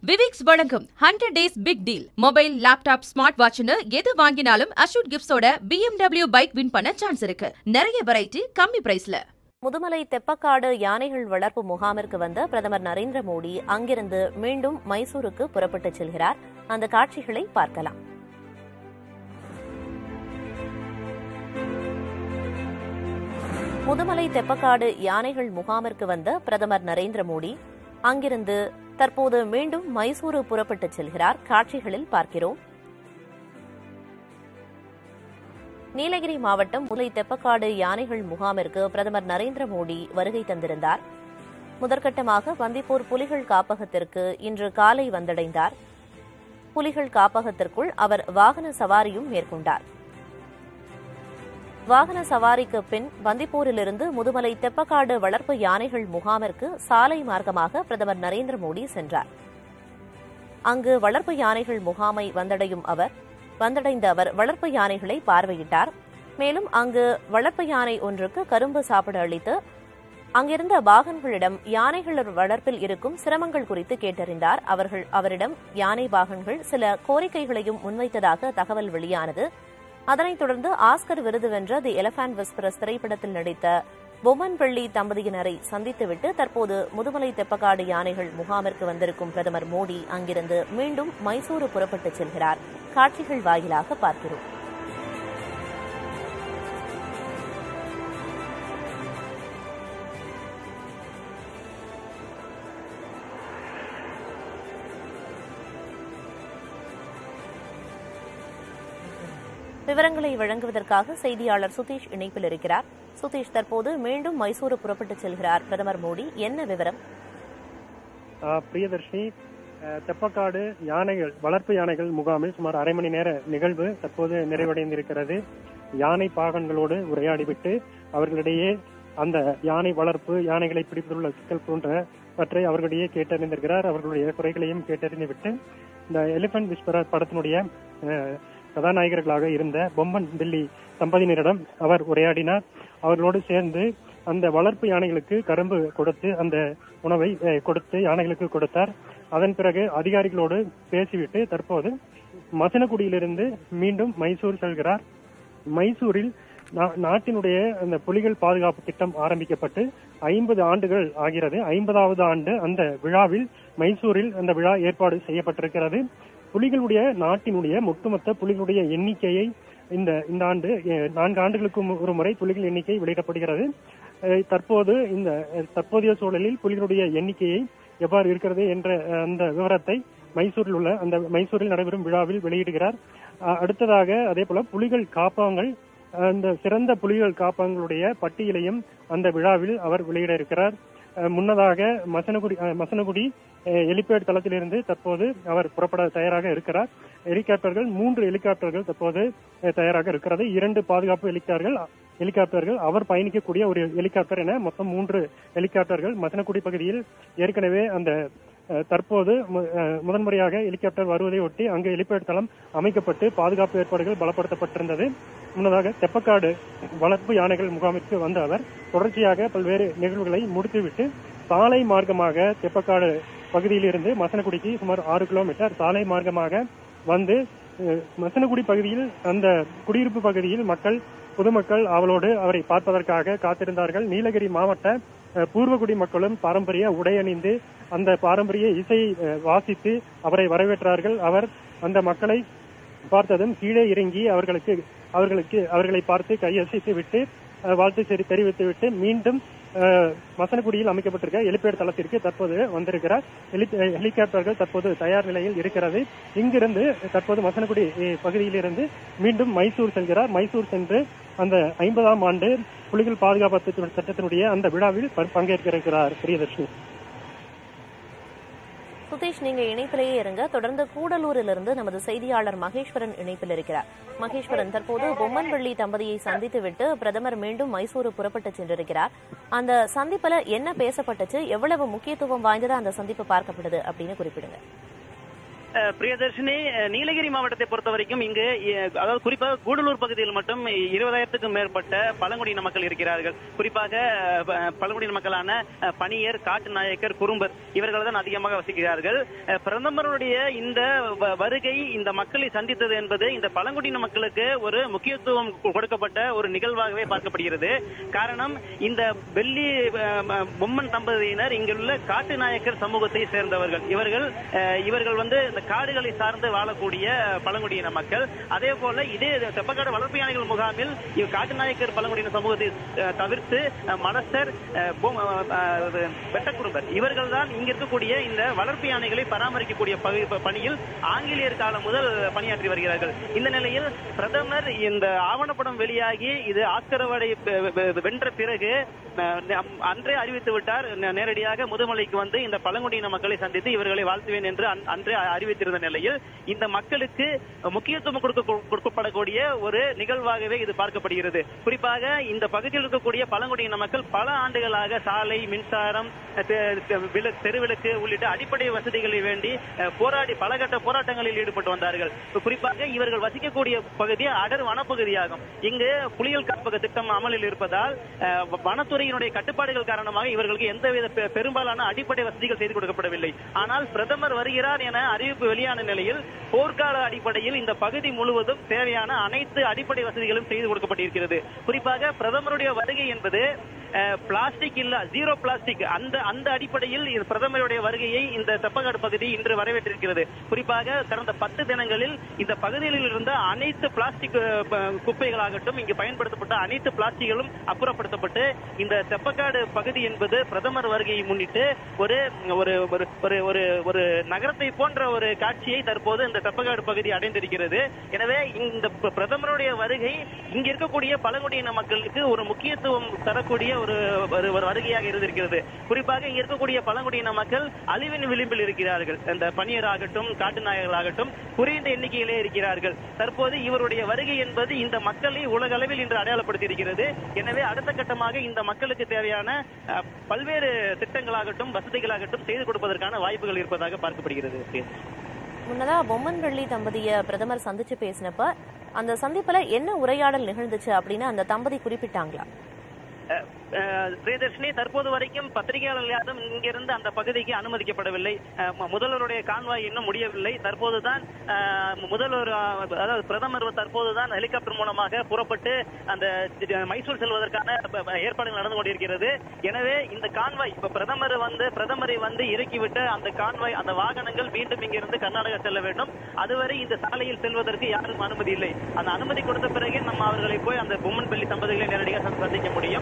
விவிக்ஸ் வழங்கும் hundred days big deal mobile laptop smart வாட்ச்னு எது வாங்கினாலும் அஷூட் கிஃப்ட்ஸோட BMW பைக் வின் பண்ண சான்ஸ் இருக்கு நிறைய வெரைட்டி கம்மி பிரைஸ்ல முதுமலை தெப்பக்காடு யானைகள் வளர்ப்பு முகாமிற்கு வந்த பிரதமர் நரேந்திர மோடி அங்கிருந்து மீண்டும் மைசூருக்கு புறப்பட்டுச் செல்கிறார் அந்த காட்சிகளை பார்க்கலாம் முதுமலை தெப்பக்காடு யானைகள் முகாமிற்கு வந்த பிரதமர் நரேந்திர மோடி அங்கிருந்து தற்போது மீண்டும் மைசூரு புறப்பட்டுச் செல்கிறார் காட்சிகளில் பார்க்கிறோம் நீலகிரி மாவட்டம் முலை தெப்பக்காடு யானைகள் முகாமிற்கு பிரதமர் நரேந்திர மோடி வருகை தந்திருந்தார் முதற்கட்டமாக வந்திப்பூர் புலிகள் காப்பகத்திற்கு இன்று காலை வந்தடைந்தார் புலிகள் காப்பகத்திற்குள் அவர் வாகன சவாரியும் மேற்கொண்டார் வாகன சவாரிக்கு பின் வந்திப்பூரிலிருந்து முதுமலை தெப்பக்காடு வளர்ப்பு யானைகள் முகாமிற்கு சாலை மார்க்கமாக பிரதமர் நரேந்திர மோடி சென்றார் அங்கு வளர்ப்பு யானைகள் முகாமை வந்தடையும் அவர் வந்தடைந்த அவர் வளர்ப்பு யானைகளை பார்வையிட்டார் மேலும் அங்கு வளர்ப்பு யானை ஒன்றுக்கு கரும்பு சாப்பிட அளித்து அங்கிருந்த பாகன்களிடம் யானைகள் வளர்ப்பில் இருக்கும் சிரமங்கள் குறித்து கேட்டறிந்தார் அவர்கள் அவரிடம் யானை பாகன்கள் சில கோரிக்கைகளையும் முன்வைத்ததாக தகவல் வெளியானது அதனைத் தொடர்ந்து ஆஸ்கர் விருது வென்ற தி எலபாண்ட் விஸ்பரஸ் திரைப்படத்தில் நடித்த பொம்மன் வெள்ளி தம்பதியினரை சந்தித்துவிட்டு தற்போது முதுமலை தெப்பக்காடு யானைகள் முகாமிற்கு வந்திருக்கும் பிரதமர் மோடி அங்கிருந்து மீண்டும் மைசூரு புறப்பட்டுச் செல்கிறார் காட்சிகள் வாயிலாக பார்க்கிறோம் விவரங்களை வழங்குவதற்காக செய்தியாளர் சுதீஷ் இணைப்பில் இருக்கிறார் சுதீஷ் தற்போது மீண்டும் மைசூரு புறப்பட்டுச் செல்கிறார் பிரதமர் மோடி என்ன விவரம் ஆஹ் பிரியதர்ஷினி ஆஹ் தெப்பக்காடு யானைகள் வளர்ப்பு யானைகள் முகாமில் சுமார் அரை மணி நேர நிகழ்வு தற்போது நிறைவடைந்திருக்கிறது யானை பாகன்களோடு உரையாடிவிட்டு அவர்களிடையே அந்த யானை வளர்ப்பு யானைகளை பிடிப்பதுள்ள சிக்கல் போன்றவற்றை அவர்களிடையே கேட்டறிந்திருக்கிறார் அவர்களுடைய குறைகளையும் கேட்டறிந்துவிட்டு இந்த எலிபென்ட் விஸ்பரர் படத்தினுடைய ஆஹ், கதாநாயகர்களாக இருந்த பொம்மன் தில்லி தம்பதியினரிடம் அவர் உரையாடினார் அவர்களோடு சேர்ந்து அந்த வளர்ப்பு யானைகளுக்கு கரும்பு கொடுத்து அந்த உணவை அஹ், கொடுத்து யானைகளுக்கு கொடுத்தார் அதன் பிறகு அதிகாரிகளோடு பேசிவிட்டு தற்போது மசனகுடியிலிருந்து மீண்டும் மைசூர் செல்கிறார் மைசூரில் நா- நாட்டினுடைய அந்த புலிகள் பாதுகாப்பு திட்டம் ஆரம்பிக்கப்பட்டு ஐம்பது ஆண்டுகள் ஆகிறது ஐம்பதாவது ஆண்டு அந்த விழாவில் மைசூரில் அந்த விழா ஏற்பாடு செய்யப்பட்டிருக்கிறது புலிகளுடைய நாட்டினுடைய ஒட்டுமொத்த புலிகளுடைய எண்ணிக்கையை இந்த இந்த ஆண்டு அஹ், நான்கு ஆண்டுகளுக்கு மு- ஒரு முறை புலிகள் எண்ணிக்கை வெளியிடப்படுகிறது அஹ், தற்போது இந்த அஹ், தற்போதைய சூழலில் புலிகளுடைய எண்ணிக்கையை எவ்வாறு இருக்கிறது என்ற அஹ், அந்த விவரத்தை மைசூரில் உள்ள அந்த மைசூரில் நடைபெறும் விழாவில் வெளியிடுகிறார் அஹ், அடுத்ததாக அதே போல புலிகள் காப்பகங்கள் அந்த சிறந்த புலிகள் காப்பகங்களுடைய பட்டியலையும் அந்த விழாவில் அவர் வெளியிட இருக்கிறார் அஹ், முன்னதாக மசனகுடி அஹ், மசனகுடி அஹ், ஹெலிபேட் தளத்திலிருந்து தற்போது அவர் புறப்பட தயாராக இருக்கிறார் ஹெலிகாப்டர்கள் மூன்று ஹெலிகாப்டர்கள் தற்போது அஹ், தயாராக இருக்கிறது இரண்டு பாதுகாப்பு ஹெலிகாப்டர்கள் ஹெலிகாப்டர்கள் அவர் பயணிக்கக்கூடிய ஒரு ஹெலிகாப்டர் என மொத்தம் மூன்று ஹெலிகாப்டர்கள் மசனக்குடி பகுதியில் ஏற்கனவே அந்த அஹ், தற்போது மு- அஹ், முதன்முறையாக ஹெலிகாப்டர் வருவதை ஒட்டி அங்கு ஹெலிபேட் தளம் அமைக்கப்பட்டு பாதுகாப்பு ஏற்பாடுகள் பலப்படுத்தப்பட்டிருந்தது முன்னதாக தெப்பக்காடு வளர்ப்பு யானைகள் முகாமிற்கு வந்த அவர் தொடர்ச்சியாக பல்வேறு நிகழ்வுகளை முடித்துவிட்டு சாலை மார்க்கமாக தெப்பக்காடு பகுதியிலிருந்து மசனகுடிக்கு சுமார் ஆறு கிலோமீட்டர் சாலை மார்க்கமாக வந்து அஹ், மசனகுடி பகுதியில் அந்த குடியிருப்பு பகுதியில் மக்கள் பொதுமக்கள் அவளோடு அவரை பார்ப்பதற்காக காத்திருந்தார்கள் நீலகிரி மாவட்ட அஹ், பூர்வகுடி மக்களும் பாரம்பரிய உடை அணிந்து அந்த பாரம்பரிய இசை அஹ், வாசித்து அவரை வரவேற்றார்கள் அவர் அந்த மக்களை பார்த்ததும் கீழே இறங்கி அவர்களுக்கு அவர்களுக்கு அவர்களை பார்த்து கையசைத்து விட்டு அஹ், வாழ்த்து சரி தெரிவித்து விட்டு மீண்டும் அஹ், மசனகுடியில் அமைக்கப்பட்டிருக்க ஹெலிபேட் தளத்திற்கு தற்போது வந்திருக்கிறார் ஹெலி- அஹ், ஹெலிகாப்டர்கள் தற்போது தயார் நிலையில் இருக்கிறது இங்கிருந்து தற்போது மசனகுடி அஹ், பகுதியிலிருந்து மீண்டும் மைசூர் செல்கிறார் மைசூர் சென்று அந்த ஐம்பதாம் ஆண்டு புலிகள் பாதுகாப்பு திட்ட- சட்டத்தினுடைய அந்த விழாவில் ப- பங்கேற்க இருக்கிறார் பிரியதர்ஷினி சுதீஷ் நீங்க இணைப்பிலேயே இருங்க தொடர்ந்து கூடலூரிலிருந்து நமது செய்தியாளர் மகேஸ்வரன் இணைப்பில் இருக்கிறார் மகேஸ்வரன் தற்போது பொம்மன்வள்ளி தம்பதியை சந்தித்துவிட்டு பிரதமர் மீண்டும் மைசூரு புறப்பட்டு சென்றிருக்கிறார் அந்த சந்திப்புல என்ன பேசப்பட்டுச்சு எவ்வளவு முக்கியத்துவம் வாய்ந்ததா அந்த சந்திப்பு பார்க்கப்படுது அப்படின்னு குறிப்பிடுங்க அஹ், பிரியதர்ஷினி அஹ், நீலகிரி மாவட்டத்தை பொறுத்த வரைக்கும் இங்கு அஹ், அதாவது குறிப்பாக கூடலூர் பகுதியில் மட்டும் இருபதாயிரத்துக்கும் மேற்பட்ட பழங்குடியின மக்கள் இருக்கிறார்கள் குறிப்பாக அஹ், ப- பழங்குடியின மக்களான அஹ், பணியர் காட்டு நாயக்கர் குறும்பர் இவர்கள் தான் அதிகமாக வசிக்கிறார்கள் அஹ், பிரதமருடைய இந்த வ- வருகை இந்த மக்களை சந்தித்தது என்பது இந்த பழங்குடியின மக்களுக்கு ஒரு முக்கியத்துவம் கொ- கொடுக்கப்பட்ட ஒரு நிகழ்வாகவே பார்க்கப்படுகிறது காரணம் இந்த வெள்ளி அஹ், ம- பொம்மன் தம்பதியினர் இங்குள்ள காட்டு நாயக்கர் சமூகத்தை சேர்ந்தவர்கள் இவர்கள் அஹ், இவர்கள் வந்து இந்த காடுகளை சார்ந்து வாழக்கூடிய பழங்குடியின மக்கள் அதே போல இதே தெப்பக்காடு வளர்ப்பு யானைகள் முகாமில் இவ் காட்டு நாயக்கர் பழங்குடியின சமூகத்தை அஹ், தவிர்த்து அஹ், மடசர் அஹ், பொம்- அஹ், அது வெட்டக்குறும்பர் இவர்கள் தான் இங்க இருக்கக்கூடிய இந்த வளர்ப்பு யானைகளை பராமரிக்கக்கூடிய பகு- ப- பணியில் ஆங்கிலேயர் காலம் முதல் பணியாற்றி வருகிறார்கள் இந்த நிலையில் பிரதமர் இந்த ஆவணப்படம் வெளியாகி இது ஆஸ்கரவடை வெ- வெ- வென்ற பிறகு அஹ், நம் அன்றே அறிவித்து விட்டார் நே- நேரடியாக முதுமலைக்கு வந்து இந்த பழங்குடியின மக்களை சந்தித்து இவர்களை வாழ்த்துவேன் என்று அன்- அன்றே அறிவித்திருந்த நிலையில் இந்த மக்களுக்கு முக்கியத்துவம் கொடுக்க கொடுக்கப்படக்கூடிய ஒரு நிகழ்வாகவே இது பார்க்கப்படுகிறது குறிப்பாக இந்த பகுதியில் இருக்கக்கூடிய பழங்குடியின மக்கள் பல ஆண்டுகளாக சாலை மின்சாரம் தெ- தெ- விள- தெருவிளக்கு உள்ளிட்ட அடிப்படை வசதிகளை வேண்டி அஹ், போராடி பலகட்ட போராட்டங்களில் ஈடுபட்டு வந்தார்கள் குறிப்பாக இவர்கள் வசிக்கக்கூடிய பகுதி அடர் வனப்பகுதியாகும் இங்கு புலிகள் காப்பக திட்டம் அமலில் இருப்பதால் அஹ், வனத்துறையினுடைய கட்டுப்பாடுகள் காரணமாக இவர்களுக்கு எந்தவித பெ- பெரும்பாலான அடிப்படை வசதிகள் செய்து கொடுக்கப்படவில்லை ஆனால் பிரதமர் வருகிறார் என அறிவிப்பு வெளியான நிலையில் போர்க்கால அடிப்படையில் இந்த பகுதி முழுவதும் தேவையான அனைத்து அடிப்படை வசதிகளும் செய்து கொடுக்கப்பட்டிருக்கிறது குறிப்பாக பிரதமருடைய வருகை என்பது அஹ், பிளாஸ்டிக் இல்ல ஜீரோ பிளாஸ்டிக் அந்த அந்த அடிப்படையில் இது பிரதமருடைய வருகையை இந்த தெப்பக்காடு பகுதி இன்று வரவேற்றிருக்கிறது குறிப்பாக கடந்த பத்து தினங்களில் இந்த பகுதியில் இருந்த அனைத்து பிளாஸ்டிக் அஹ், ப- குப்பைகளாகட்டும் இங்கு பயன்படுத்தப்பட்ட அனைத்து பிளாஸ்டிக்களும் அப்புறப்படுத்தப்பட்டு இந்த தெப்பக்காடு பகுதி என்பது பிரதமர் வருகையை முன்னிட்டு ஒரு ஒரு ஒரு ஒரு ஒரு ஒரு நகரத்தை போன்ற ஒரு காட்சியை தற்போது இந்த தெப்பக்காடு பகுதி அடைந்திருக்கிறது எனவே இந்த பிர- பிரதமருடைய வருகை இங்க இருக்கக்கூடிய பழங்குடியின மக்களுக்கு ஒரு முக்கியத்துவம் தரக்கூடிய ஒரு ஒரு ஒரு வருகையாக இருந்திருக்கிறது குறிப்பாக இங்க இருக்கக்கூடிய பழங்குடியின மக்கள் அழிவின் விளிம்பில் இருக்கிறார்கள் இந்த பணியராகட்டும் காட்டு நாயகர்களாகட்டும் குறைந்த எண்ணிக்கையிலே இருக்கிறார்கள் தற்போது இவருடைய வருகை என்பது இந்த மக்களை உலக அளவில் இன்று அடையாளப்படுத்தி இருக்கிறது எனவே அடுத்த கட்டமாக இந்த மக்களுக்கு தேவையான அஹ், பல்வேறு திட்டங்களாகட்டும் வசதிகளாகட்டும் செய்து கொடுப்பதற்கான வாய்ப்புகள் இருப்பதாக பார்க்கப்படுகிறது முன்னதா பொம்மன் வெள்ளி தம்பதிய பிரதமர் சந்திச்சு பேசினப்ப அந்த சந்திப்புல என்ன உரையாடல் நிகழ்ந்துச்சு அப்படின்னு அந்த தம்பதி குறிப்பிட்டாங்களா அஹ், பிரியதர்ஷினி தற்போது வரைக்கும் பத்திரிகையாளர்கள் யாரும் இங்கிருந்து அந்த பகுதிக்கு அனுமதிக்கப்படவில்லை அஹ், ம- முதல்வருடைய கான்வாய் இன்னும் முடியவில்லை தற்போதுதான் அஹ், முதல்வர் அஹ், அதாவது பிரதமர் தற்போதுதான் ஹெலிகாப்டர் மூலமாக புறப்பட்டு அந்த தி- மைசூர் செல்வதற்கான ப- ப- ஏற்பாடுகள் நடந்து கொண்டிருக்கிறது எனவே இந்த கான்வாய் இப்ப பிரதமர் வந்து பிரதமரை வந்து இறக்கிவிட்டு அந்த கான்வாய் அந்த வாகனங்கள் மீண்டும் இங்கிருந்து கர்நாடகா செல்ல வேண்டும் அதுவரை இந்த சாலையில் செல்வதற்கு யாரும் அனுமதி இல்லை அந்த அனுமதி கொடுத்த பிறகு நம்ம அவர்களை போய் அந்த பொம்மன் பள்ளி தம்பதிகளை நேரடியாக சந்தி- சந்திக்க முடியும்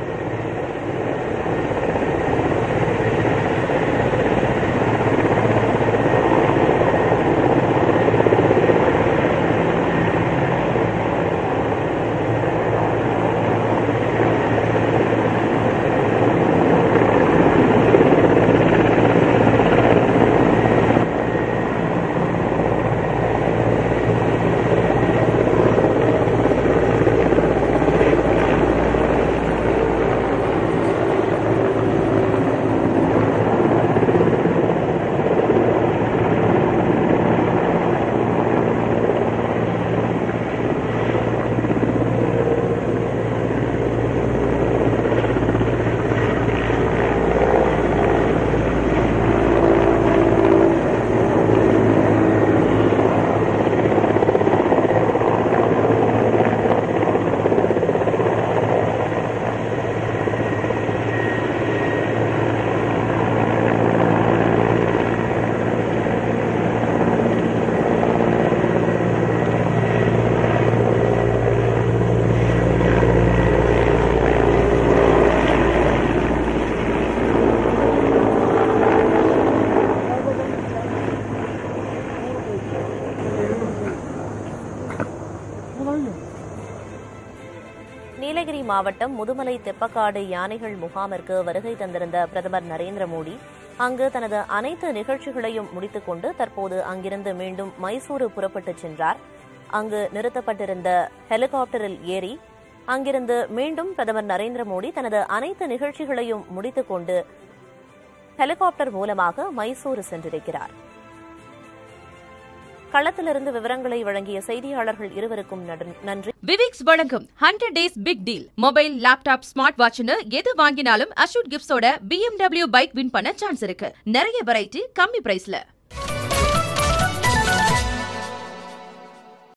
நீலகிரி மாவட்டம் முதுமலை தெப்பக்காடு யானைகள் முகாமிற்கு வருகை தந்திருந்த பிரதமர் நரேந்திர மோடி அங்கு தனது அனைத்து நிகழ்ச்சிகளையும் முடித்துக்கொண்டு தற்போது அங்கிருந்து மீண்டும் மைசூரு புறப்பட்டுச் சென்றார் அங்கு நிறுத்தப்பட்டிருந்த ஹெலிகாப்டரில் ஏறி அங்கிருந்து மீண்டும் பிரதமர் நரேந்திர மோடி தனது அனைத்து நிகழ்ச்சிகளையும் முடித்துக்கொண்டு ஹெலிகாப்டர் மூலமாக மைசூரு சென்றிருக்கிறார் களத்திலிருந்து விவரங்களை வழங்கிய செய்தியாளர்கள் இருவருக்கும் நடு- நன்றி விவிக்ஸ் வழங்கும் hundred days big deal mobile laptop smart வாட்ச்னு எது வாங்கினாலும் அஷூட் கிஃப்ட்ஸோட BMW பைக் வின் பண்ண சான்ஸ் இருக்கு நிறைய வெரைட்டி கம்மி பிரைஸ்ல